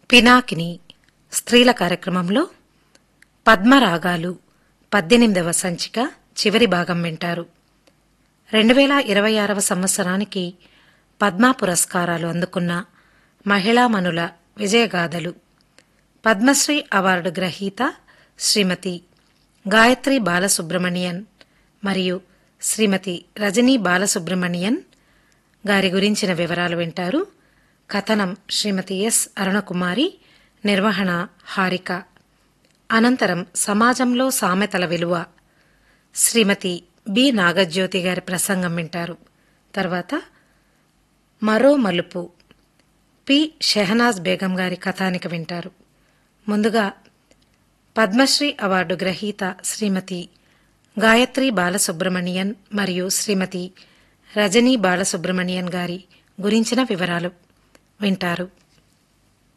పినాకిని స్త్రీల కార్యక్రమంలో పద్మరాగాలు పద్దెనిమిదవ సంచిక చివరి భాగం వింటారు రెండు వేల ఇరవై ఆరవ సంవత్సరానికి పద్మా పురస్కారాలు అందుకున్న మహిళామణుల విజయగాథలు పద్మశ్రీ అవార్డు గ్రహీత శ్రీమతి గాయత్రి బాలసుబ్రమణియన్ మరియు శ్రీమతి రజనీ బాలసుబ్రమణియన్ గారి గురించిన వివరాలు వింటారు కథనం శ్రీమతి ఎస్ అరుణకుమారి నిర్వహణ హారిక అనంతరం సమాజంలో సామెతల విలువ శ్రీమతి బి నాగజ్యోతి గారి ప్రసంగం వింటారు తర్వాత మరో మలుపు పి షెహనాజ్ బేగం గారి కథానిక వింటారు ముందుగా పద్మశ్రీ అవార్డు గ్రహీత శ్రీమతి గాయత్రి బాలసుబ్రమణియన్ మరియు శ్రీమతి రజనీ బాలసుబ్రమణియన్ గారి గురించిన వివరాలు వింటారు